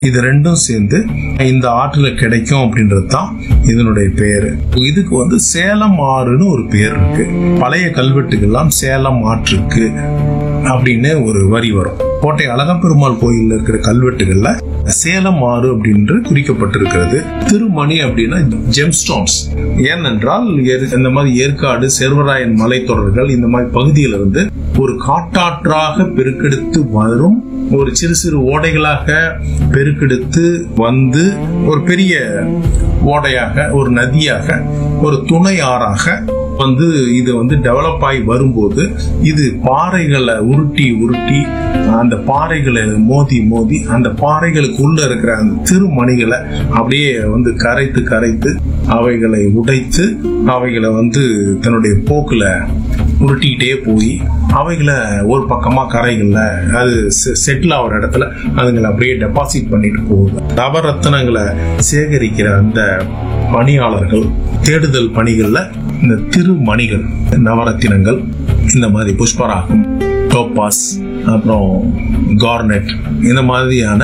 இது ரெண்டும் சேர்ந்து இந்த ஆற்றுல கிடைக்கும் அப்படின்றது தான் இதனுடைய பேரு இதுக்கு வந்து சேலம் ஆறுன்னு ஒரு பேர் இருக்கு பழைய கல்வெட்டுக்கெல்லாம் சேலம் ஆற்றுக்கு அப்படின்னு ஒரு வரி வரும் கோட்டை அழகப்பெருமாள் கோயில்ல இருக்கிற கல்வெட்டுகள்ல சேலம் ஆறு அப்படின்று குறிக்கப்பட்டிருக்கிறது திருமணி அப்படின்னா ஜெம்ஸ்டோன்ஸ் ஏனென்றால் ஏற்- இந்த மாதிரி ஏற்காடு சேர்வராயன் மலைத்தொடர்கள் இந்த மாதிரி பகுதியிலிருந்து ஒரு காட்டாற்றாக பெருக்கெடுத்து வரும் ஒரு சிறு சிறு ஓடைகளாக பெருக்கெடுத்து வந்து ஒரு பெரிய ஓடையாக ஒரு நதியாக ஒரு துணை ஆறாக வந்து இது வந்து டெவலப் ஆகி வரும்போது இது பாறைகளை உருட்டி உருட்டி அந்த பாறைகளை மோதி மோதி அந்த பாறைகளுக்குள்ள இருக்கிற அந்த திருமணிகளை அப்படியே வந்து கரைத்து கரைத்து அவைகளை உடைத்து அவைகளை வந்து தன்னுடைய போக்குல உருட்டிக்கிட்டே போய் அவைகளை ஒரு பக்கமா கரைகள்ல அது செட்டில் ஆகிற இடத்துல அதுங்களை அப்படியே டெபாசிட் பண்ணிட்டு போகுது நவரத்தினங்களை சேகரிக்கிற அந்த பணியாளர்கள் தேடுதல் பணிகள்ல இந்த திருமணிகள் நவரத்தினங்கள் இந்த மாதிரி புஷ்பராகம் டோப்பாஸ் அப்புறம் கார்னெட் இந்த மாதிரியான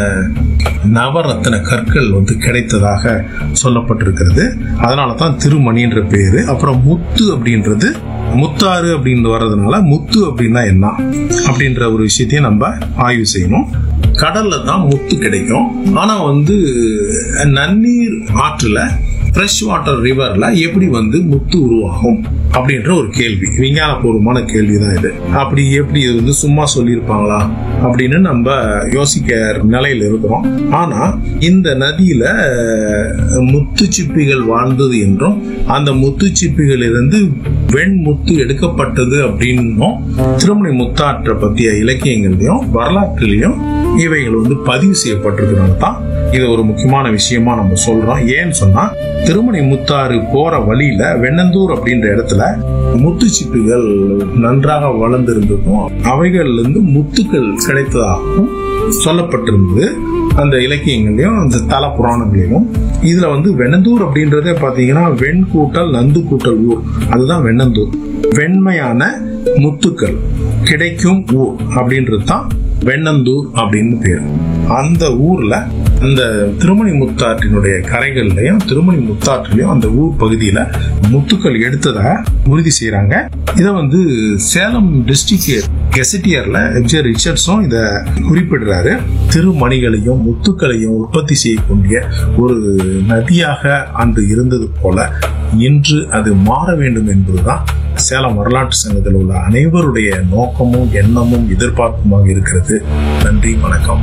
நவரத்தின கற்கள் வந்து கிடைத்ததாக சொல்லப்பட்டிருக்கிறது அதனால தான் திருமணின்ற பேரு அப்புறம் முத்து அப்படின்றது முத்தாறு அப்படின்னு வர்றதுனால முத்து அப்படின்னா என்ன அப்படின்ற ஒரு விஷயத்தையும் நம்ம ஆய்வு செய்யணும் கடல்ல தான் முத்து கிடைக்கும் ஆனா வந்து நன்னீர் ஆற்றுல ஃப்ரெஷ் வாட்டர் ரிவர்ல எப்படி வந்து முத்து உருவாகும் அப்படின்ற ஒரு கேள்வி விஞ்ஞானபூர்வமான கேள்வி தான் இது அப்படி எப்படி இது வந்து சும்மா சொல்லியிருப்பாங்களா அப்படின்னு நம்ம யோசிக்க நிலையில இருக்கிறோம் ஆனா இந்த நதியில முத்துச்சிப்பிகள் வாழ்ந்தது என்றும் அந்த முத்துச்சிப்பிகள் இருந்து வெண்முத்து எடுக்கப்பட்டது அப்படின்னும் திருமணி முத்தாற்றை பற்றிய இலக்கியங்கள்லயும் வரலாற்றிலையும் இவைகள் வந்து பதிவு செய்யப்பட்டிருக்கிறனால தான் இது ஒரு முக்கியமான விஷயமா நம்ம சொல்றோம் ஏன்னு சொன்னா திருமணி முத்தாறு போற வழியில வெண்ணந்தூர் அப்படின்ற இடத்துல முத்துச்சிப்பிகள் நன்றாக வளர்ந்திருந்ததும் அவைகள்ல இருந்து முத்துக்கள் கிடைத்ததாகவும் சொல்லப்பட்டிருந்தது அந்த இலக்கியங்களையும் அந்த தல புராணங்களையும் இதுல வந்து வெண்ணந்தூர் அப்படின்றதே பாத்தீங்கன்னா வெண் கூட்டல் நந்து கூட்டல் ஊர் அதுதான் வெண்ணந்தூர் வெண்மையான முத்துக்கள் கிடைக்கும் ஊர் அப்படின்றது தான் வெண்ணந்தூர் அப்படின்னு பேர் அந்த ஊர்ல அந்த திருமணி முத்தாற்றினுடைய கரைகள்லயும் திருமணி முத்தாற்றிலையும் அந்த ஊர் பகுதியில முத்துக்கள் எடுத்ததா உறுதி செய்யறாங்க இதை வந்து சேலம் டிஸ்ட்ரிக்ட் கெசட்டியர்ல எம்ஜிஆர் ரிச்சர்ட்ஸும் இத குறிப்பிடுறாரு திருமணிகளையும் முத்துக்களையும் உற்பத்தி செய்யக்கூடிய ஒரு நதியாக அன்று இருந்தது போல இன்று அது மாற வேண்டும் என்பதுதான் சேலம் வரலாற்று சங்கத்தில் உள்ள அனைவருடைய நோக்கமும் எண்ணமும் எதிர்பார்ப்புமாக இருக்கிறது நன்றி வணக்கம்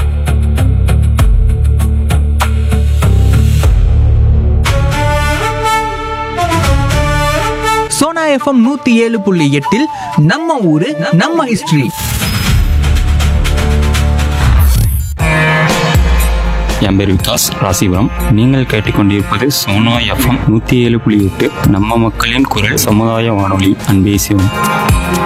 சோனா எஃப்எம் நூத்தி ஏழு புள்ளி எட்டில் நம்ம ஊரு நம்ம ஹிஸ்டரி என் பேர் விகாஸ் ராசிபுரம் நீங்கள் கேட்டுக்கொண்டிருப்பது சோனா எஃப்எம் நூற்றி ஏழு புள்ளி எட்டு நம்ம மக்களின் குரல் சமுதாய வானொலி அன்பே சிவம்